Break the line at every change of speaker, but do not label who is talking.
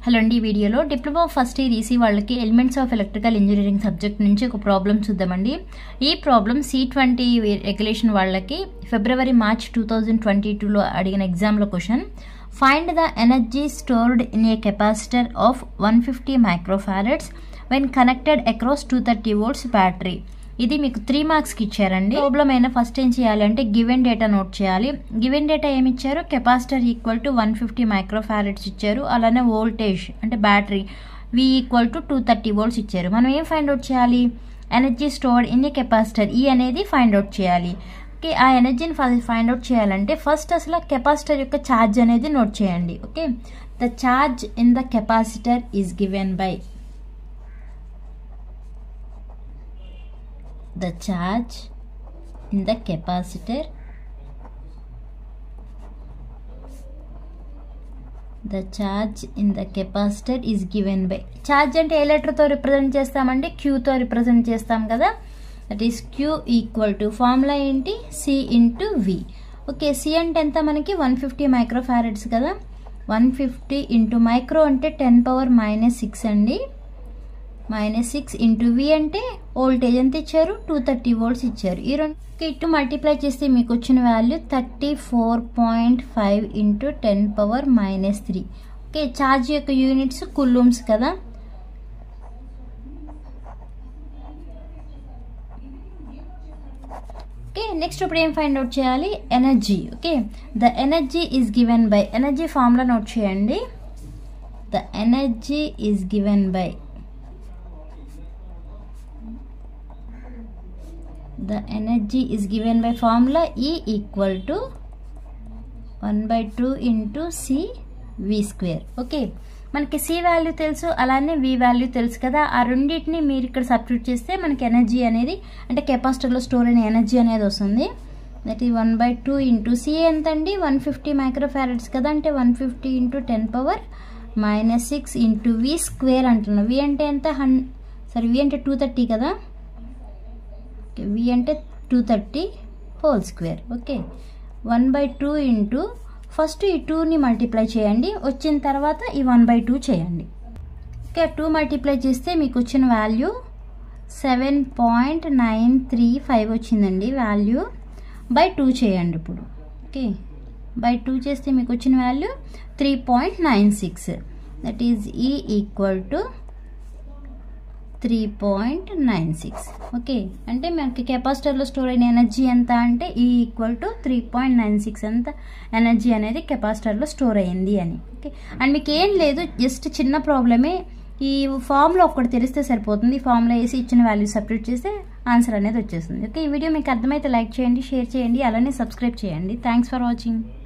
hello అండి ఈ వీడియోలో డిప్లొమా ఫస్ట్ ఇయర్ ఈసీ వాళ్ళకి elements of electrical engineering subject నుంచి ఒక ప్రాబ్లం చూద్దామండి ఈ ప్రాబ్లం సి ట్వంటీ రెగ్యులేషన్ వాళ్ళకి February March two thousand twenty టూలో అడిగిన ఎగ్జామ్లో question find the energy stored in a capacitor of one fifty microfarads when connected across two thirty volts battery ఇది మీకు త్రీ మార్క్స్కి ఇచ్చారండి ప్రాబ్లం అయినా ఫస్ట్ ఏం చేయాలంటే గివెన్ డేటా నోట్ చేయాలి గివెన్ డేటా ఏమి ఇచ్చారు capacitor equal to one fifty microfarads ఇచ్చారు అలానే వోల్టేజ్ అంటే battery V equal to two thirty volts ఇచ్చారు మనం ఏం ఫైండ్ అవుట్ చేయాలి energy stored in a capacitor ఈ అనేది ఫైండ్ అవుట్ చేయాలి ఓకే ఆ ఎనర్జీని ఫైండ్ అవుట్ చేయాలంటే ఫస్ట్ అసలు కెపాసిటర్ యొక్క ఛార్జ్ అనేది నోట్ చేయండి okay the charge in the capacitor is given by the charge in the capacitor the charge in the capacitor is given by charge అంటే ఏ లెటర్తో represent చేస్తామండి క్యూతో represent చేస్తాం కదా that is Q equal to formula ఏంటి C into V okay C అంటే ఎంత మనకి one fifty microfarads కదా one fifty into micro అంటే టెన్ పవర్ మైనస్ సిక్స్ అండి మైనస్ సిక్స్ ఇంటూ వి అంటే వోల్టేజ్ ఎంత ఇచ్చారు టూ థర్టీ వోల్ట్స్ ఇచ్చారు ఈ రెండు ఇటు మల్టిప్లై చేస్తే మీకు వచ్చిన value thirty four point five into ten power minus three okay charge యొక్క యూనిట్స్ కుల్లూమ్స్ కదా ఓకే నెక్స్ట్ ఇప్పుడు ఏం ఫైండ్ అవుట్ చేయాలి energy okay the energy is given by energy formula note చేయండి the energy is given by the energy is given by formula E equal to 1 by 2 into C V square okay మనకి C value తెలుసు అలానే వి value తెలుసు కదా ఆ రెండింటిని మీరు ఇక్కడ సబ్స్టిట్యూట్ చేస్తే మనకి ఎనర్జీ అనేది అంటే కెపాసిటర్లో స్టోర్ అయిన ఎనర్జీ అనేది వస్తుంది దట్ ఈ one by two into C ఎంత అండి వన్ ఫిఫ్టీ మైక్రోఫారెడ్స్ కదా అంటే one fifty into ten power minus six into V square అంటున్నాం వి అంటే ఎంత హన్ సరే వి అంటే టూ థర్టీ కదా వి అంటే two thirty whole square okay one by two into first ఈ టూని మల్టిప్లై చేయండి వచ్చిన తర్వాత ఈ వన్ బై టూ చేయండి ఓకే టూ మల్టిప్లై చేస్తే మీకు వచ్చిన value seven point nine three five వచ్చిందండి వాల్యూ బై టూ చేయండి ఇప్పుడు ఓకే బై టూ చేస్తే మీకు వచ్చిన value three point nine six that is ఈ equal to three point nine six okay అంటే మనకి కెపాసిటర్లో స్టోర్ అయిన ఎనర్జీ ఎంత అంటే ఈ equal to three point nine six అంత ఎనర్జీ అనేది కెపాసిటర్లో స్టోర్ అయ్యింది అని ఓకే అండ్ మీకు ఏం లేదు జస్ట్ చిన్న ప్రాబ్లమే ఈ ఫామ్లో ఒక్కటి తెలిస్తే సరిపోతుంది ఈ ఫామ్లో వేసి ఇచ్చిన వాల్యూ సబ్స్టిట్యూట్ చేస్తే ఆన్సర్ అనేది వచ్చేస్తుంది ఓకే ఈ వీడియో మీకు అర్థమైతే లైక్ చేయండి షేర్ చేయండి అలానే సబ్స్క్రైబ్ చేయండి థ్యాంక్స్ ఫర్ వాచింగ్